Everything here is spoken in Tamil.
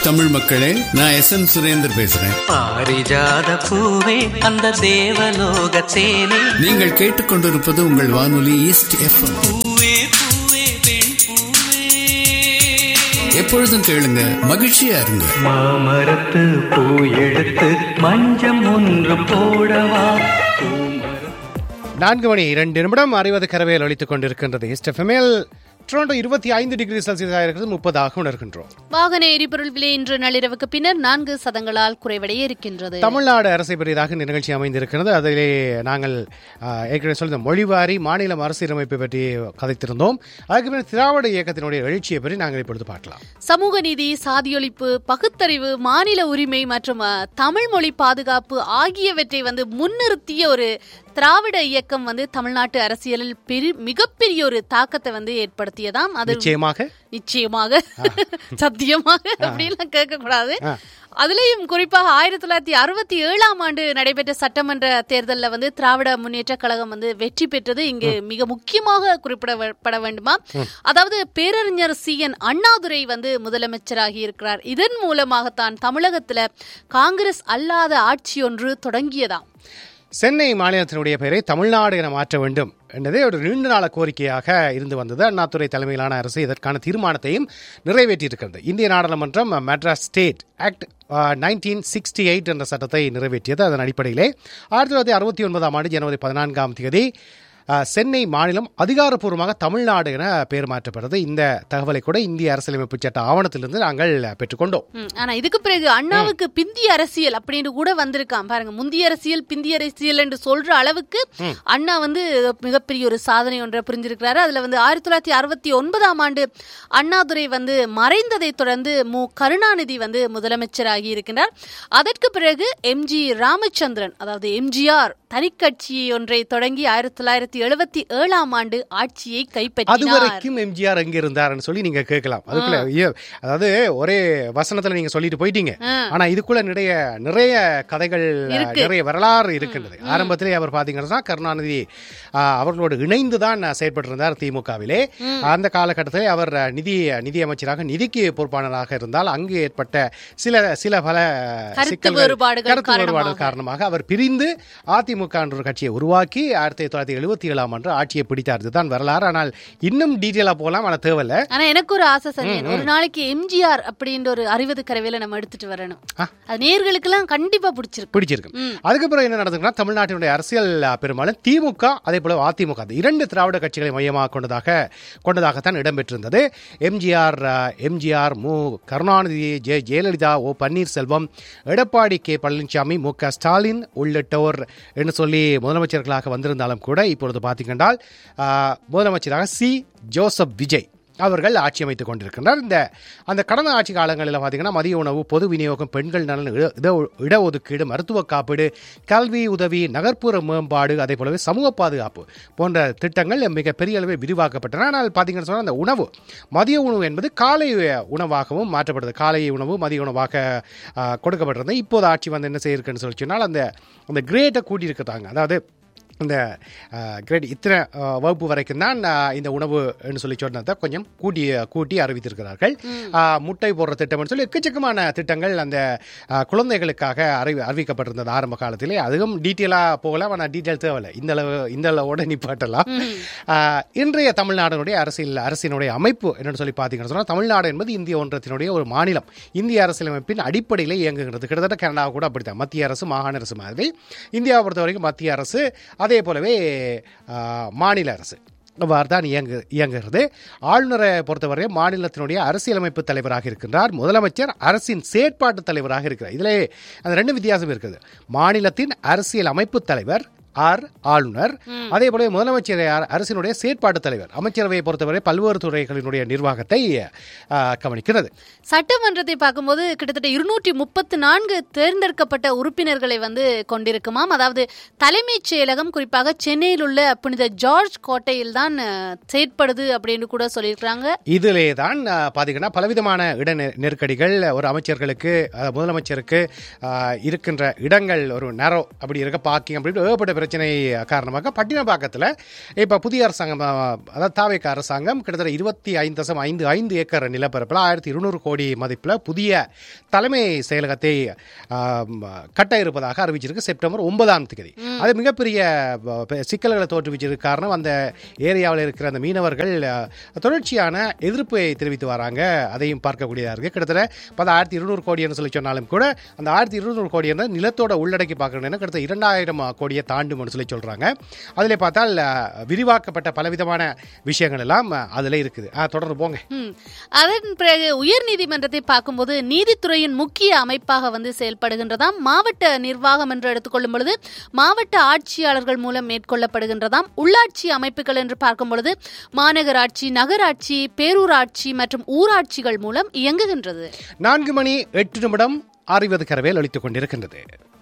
தமிழ் மக்களே நான் எஸ் எம் சுரேந்தர் பேசுறேன் பாரிஜாத பூவே அந்த தேவலோக தேனே நீங்கள் கேட்டுக்கொண்டிருப்பது உங்கள் வானொலி ஈஸ்ட் எஃப்எம் பூவே பூவே பெண் பூவே எப்பொழுதும் கேளுங்க மகிழ்ச்சியா இருங்க மாமரத்து பூ எடுத்து மஞ்சம் ஒன்று போடவா நான்கு மணி இரண்டு நிமிடம் அறுபது கரவையில் ஒழித்துக் கொண்டிருக்கின்றது இஸ்டெஃபமேல் டொரண்டோ இருபத்தி ஐந்து டிகிரி செல்சியஸாக இருக்கிறது முப்பதாக உணர்கின்றோம் வாகன எரிபொருள் விலை இன்று நள்ளிரவுக்கு பின்னர் நான்கு சதங்களால் குறைவடைய இருக்கின்றது தமிழ்நாடு அரசை பெரியதாக இந்த நிகழ்ச்சி அமைந்திருக்கிறது அதிலே நாங்கள் ஆ, ஏற்கனவே சொல்லியிருந்த மொழிவாரி மாநிலம் அரசியலமைப்பை பற்றி கதைத்திருந்தோம் அதுக்கு பின்னர் திராவிட இயக்கத்தினுடைய எழுச்சியை பற்றி நாங்கள் இப்பொழுது பார்க்கலாம் சமூக நீதி சாதியொழிப்பு பகுத்தறிவு மாநில உரிமை மற்றும் அ, தமிழ் மொழி பாதுகாப்பு ஆகியவற்றை வந்து முன்னிறுத்திய ஒரு திராவிட இயக்கம் வந்து தமிழ்நாட்டு அரசியலில் பெரு மிகப்பெரிய ஒரு தாக்கத்தை வந்து ஏற்படுத்தியதாம் அது நிச்சயமாக நிச்சயமாக சத்தியமாக அப்படிலாம் கேட்க கூடாது அதுலயும் குறிப்பாக ஆயிரத்தி தொள்ளாயிரத்தி அறுபத்தி ஏழாம் ஆண்டு நடைபெற்ற சட்டமன்ற தேர்தலில் வந்து திராவிட முன்னேற்ற கழகம் வந்து வெற்றி பெற்றது இங்கு மிக முக்கியமாக குறிப்பிடப்பட வேண்டுமா அதாவது பேரறிஞர் சி என் அண்ணாதுரை வந்து முதலமைச்சராகி இருக்கிறார் இதன் மூலமாகத்தான் தமிழகத்துல காங்கிரஸ் அல்லாத ஆட்சி ஒன்று தொடங்கியதாம் சென்னை மாநிலத்தினுடைய பெயரை தமிழ்நாடு என மாற்ற வேண்டும் என்பதே ஒரு நீண்ட நாள கோரிக்கையாக இருந்து வந்தது அண்ணாதுரை தலைமையிலான அரசு இதற்கான தீர்மானத்தையும் நிறைவேற்றியிருக்கிறது இந்திய நாடாளுமன்றம் Madras state act nineteen sixty eight என்ற சட்டத்தை நிறைவேற்றியது அதன் அடிப்படையிலே ஆயிரத்தி தொள்ளாயிரத்தி அறுபத்தி ஒன்பதாம் ஆண்டு ஜனவரி பதினான்காம் தேதி அஹ், சென்னை மாநிலம் அதிகாரப்பூர்வமாக தமிழ்நாடு என பெயர் மாற்றப்பட்டது இந்த தகவலை கூட இந்திய அரசியலமைப்பு சட்ட ஆவணத்திலிருந்து நாங்கள் பெற்றுக்கொண்டோம் ம், ஆனா இதுக்கு பிறகு அண்ணாவுக்கு பிந்திய அரசியல் அப்படின்னு கூட வந்திருக்கான் பாருங்க முந்திய அரசியல் பிந்திய அரசியல் என்று சொல்ற அளவுக்கு அண்ணா வந்து மிகப்பெரிய ஒரு சாதனை ஒன்றை புரிஞ்சிருக்கிறாரு அதுல வந்து ஆயிரத்தி தொள்ளாயிரத்தி அறுபத்தி ஒன்பதாம் ஆண்டு அண்ணாதுரை வந்து மறைந்ததை தொடர்ந்து மு கருணாநிதி வந்து முதலமைச்சராகி இருக்கின்றார் அதற்கு பிறகு எம்ஜி ராமச்சந்திரன் அதாவது எம்ஜிஆர் தனிக்கட்சி ஒன்றை தொடங்கி ஆயிரத்தி தொள்ளாயிரத்தி எழுபத்தி ஏழாம் ஆண்டு ஆட்சியை கைப்பற்றினார் அதுவரைக்கும் எம்ஜிஆர் எங்க இருந்தாருன்னு சொல்லி நீங்க கேட்கலாம் அதுக்குள்ள ஐயோ, அதாவது ஒரே வசனத்துல நீங்க சொல்லிட்டு போயிட்டீங்க ஆனா இதுக்குள்ள நிறைய நிறைய கதைகள் இருக்கு. நிறைய வரலாறு இருக்கின்றது ஆரம்பத்திலே அவர் பாத்தீங்கன்னா கருணாநிதி ஆ, அவர்களோடு இணைந்து தான் செயற்பட்டு இருந்தார் திமுகவிலே அந்த காலகட்டத்திலே அவர் நிதி நிதி அமைச்சராக நிதிக்கு பொறுப்பாளராக இருந்தால் அங்கு ஏற்பட்ட சில சில பல கருத்து சிக்கல்கள், வேறுபாடுகள் கருத்து வேறுபாடுகள் காரணமாக. காரணமாக அவர் பிரிந்து அதிமுக என்ற ஒரு கட்சியை உருவாக்கி ஆயிரத்தி தொள்ளாயிரத்தி எழுபத்தி ஏழாம் ஆண்டு ஆட்சியை பிடித்தார் இதுதான் வரலாறு ஆனால் இன்னும் டீட்டெயிலா போகலாம் ஆனால் தேவையில்ல ஆனா எனக்கு ஒரு ஆசை சரியன் ஒரு நாளைக்கு எம்ஜிஆர் அப்படின்ற ஒரு அறிவது கரவையில நம்ம எடுத்துட்டு வரணும் அது நேர்களுக்கு எல்லாம் கண்டிப்பா பிடிச்சிருக்கு பிடிச்சிருக்கு அதுக்கப்புறம் என்ன நடந்ததுன்னா தமிழ்நாட்டினுடைய அரசியல் அ, பெரும்பாலும் திமுக அதே போல அதிமுக அந்த இரண்டு திராவிட கட்சிகளை மையமாக கொண்டதாக கொண்டதாகத்தான் இடம்பெற்றிருந்தது எம்ஜிஆர் அ, எம்ஜிஆர் மு கருணாநிதி ஜெ ஜெயலலிதா ஓ பன்னீர்செல்வம் எடப்பாடி கே பழனிசாமி மு க ஸ்டாலின் உள்ளிட்டோர் என்று சொல்லி முதலமைச்சர்களாக வந்திருந்தாலும் கூட இப்பொழுது பார்த்தீங்கன்னா அ, முதலமைச்சராக சி ஜோசப் விஜய் அவர்கள் ஆட்சி அமைத்துக் கொண்டிருக்கின்றனர் இந்த அந்த கடந்த ஆட்சி காலங்களில் பார்த்தீங்கன்னா மதிய உணவு பொது விநியோகம் பெண்கள் நலன் இட- இட இடஒதுக்கீடு மருத்துவ காப்பீடு கல்வி உதவி நகர்ப்புற மேம்பாடு அதே போலவே சமூக பாதுகாப்பு போன்ற திட்டங்கள் மிக பெரிய அளவில் விரிவாக்கப்பட்டன ஆனால் பார்த்தீங்கன்னு சொன்னால் அந்த உணவு மதிய உணவு என்பது காலை உணவாகவும் மாற்றப்படுது காலை உணவு மதிய உணவாக ஆ, கொடுக்கப்பட்டிருந்தது இப்போது ஆட்சி வந்து என்ன செய்யிருக்குன்னு சொல்லி சொன்னால் அந்த அந்த கிரேட்டை கூட்டியிருக்கிறாங்க அதாவது இந்த கிரேட் இத்தனை அஹ், வகுப்பு வரைக்கும் தான் அஹ், இந்த உணவுன்னு சொல்லி சொன்னதை கொஞ்சம் கூட்டி கூட்டி அறிவித்திருக்கிறார்கள் அஹ், முட்டை போடுற திட்டம்னு சொல்லி எக்கச்சக்கமான திட்டங்கள் அந்த அஹ், குழந்தைகளுக்காக அறிவி அறிவிக்கப்பட்டிருந்தது ஆரம்ப காலத்திலே அதுவும் டீட்டெயிலாக போகலாம் ஆனால் டீட்டெயில் தேவையில்லை இந்த அளவு இந்த அளவோட நிப்பாட்டலாம் அஹ், இன்றைய தமிழ்நாடுனுடைய அரசியல் அரசினுடைய அமைப்பு என்னன்னு சொல்லி பார்த்தீங்கன்னு சொன்னால் தமிழ்நாடு என்பது இந்திய ஒன்றத்தினுடைய ஒரு மாநிலம் இந்திய அரசியலமைப்பின் அடிப்படையில் இயங்குகிறது கிட்டத்தட்ட கனடா கூட அப்படித்தான் மத்திய அரசு மாகாண அரசு மாதிரி இந்தியாவை பொறுத்த வரைக்கும் மத்திய அரசு அதே போலவே ஆ, மாநில அரசு இவ்வாறு தான் இயங்கு இயங்குகிறது ஆளுநரை பொறுத்தவரை மாநிலத்தினுடைய அரசியலமைப்பு தலைவராக இருக்கின்றார் முதலமைச்சர் அரசின் செயற்பாட்டு தலைவராக இருக்கிறார் இதிலே அந்த ரெண்டு வித்தியாசம் இருக்குது மாநிலத்தின் அரசியல் அமைப்பு தலைவர் ஆர் ஆளுநர் அதே போல முதலமைச்சர் யார் அரசினுடைய செயற்பாட்டு தலைவர் அமைச்சரவையை பொறுத்தவரை பல்வேறு துறைகளினுடைய நிர்வாகத்தை ஆ, கவனிக்கிறது சட்டமன்றத்தை பார்க்கும்போது கிட்டத்தட்ட இருநூற்றி முப்பத்து நான்கு தேர்ந்தெடுக்கப்பட்ட உறுப்பினர்களை வந்து கொண்டிருக்குமாம் அதாவது தலைமைச் செயலகம் குறிப்பாக சென்னையில் உள்ள புனித ஜார்ஜ் கோட்டையில் தான் அஹ், செயற்படுது அப்படின்னு கூட சொல்லியிருக்கிறாங்க இதிலே தான் அஹ், பாத்தீங்கன்னா பலவிதமான இட நெ- நெருக்கடிகள் ஒரு அமைச்சர்களுக்கு அஹ், முதலமைச்சருக்கு அஹ், இருக்கின்ற இடங்கள் ஒரு நேரோ அப்படி இருக்க பாக்கிங் அப்படின்னு ஏகப்பட்ட பிரச்சனை காரணமாக பட்டினப்பாக்கத்தில் இப்போ புதிய அரசாங்கம் ஆ, அதாவது தாவேக்க அரசாங்கம் கிட்டத்தட்ட இருபத்தி ஐந்து தசம் ஐந்து ஐந்து ஏக்கர் நிலப்பரப்பில் ஆயிரத்தி இருநூறு கோடி மதிப்பில் புதிய தலைமை செயலகத்தை ஆம், கட்ட இருப்பதாக அறிவிச்சிருக்கு செப்டம்பர் ஒன்பதாம் தேதி அது மிகப்பெரிய ப- ப- சிக்கல்களை தோற்றுவிச்சிருக்கு காரணம் அந்த ஏரியாவில் இருக்கிற அந்த மீனவர்கள் ஆ, தொடர்ச்சியான எதிர்ப்பை தெரிவித்து வராங்க அதையும் பார்க்கக்கூடியதாக இருக்கு கிட்டத்தட்ட பல ஆயிரத்தி இருநூறு கோடின்னு சொல்லி சொன்னாலும் கூட அந்த ஆயிரத்தி இருநூறு கோடி என்ற நிலத்தோட உள்ளடக்கி பார்க்கணும்னா கிட்டத்தட்ட இரண்டாயிரம் கோடியை தாண்டும்னு சொல்லி சொல்றாங்க அதில் பார்த்தால் அஹ், விரிவாக்கப்பட்ட பலவிதமான விஷயங்கள் எல்லாம் அஹ், அதுல இருக்குது ஆ, தொடர்ந்து போங்க ம். அதன் பிறகு உயர் நீதிமன்றத்தை பார்க்கும்போது நீதித்துறையின் முக்கிய அமைப்பாக வந்து செயல்படுகின்றதாம் மாவட்ட நிர்வாகம் என்று எடுத்துக்கொள்ளும் பொழுது மாவட்ட ஆட்சியாளர்கள் மூலம் மேற்கொள்ளப்படுகின்றதாம் உள்ளாட்சி அமைப்புகள் என்று பார்க்கும் பொழுது மாநகராட்சி நகராட்சி பேரூராட்சி மற்றும் ஊராட்சிகள் மூலம் இயங்குகின்றது நான்கு மணி எட்டு நிமிடம் அறிவது கரவேல் அளித்துக் கொண்டிருக்கின்றது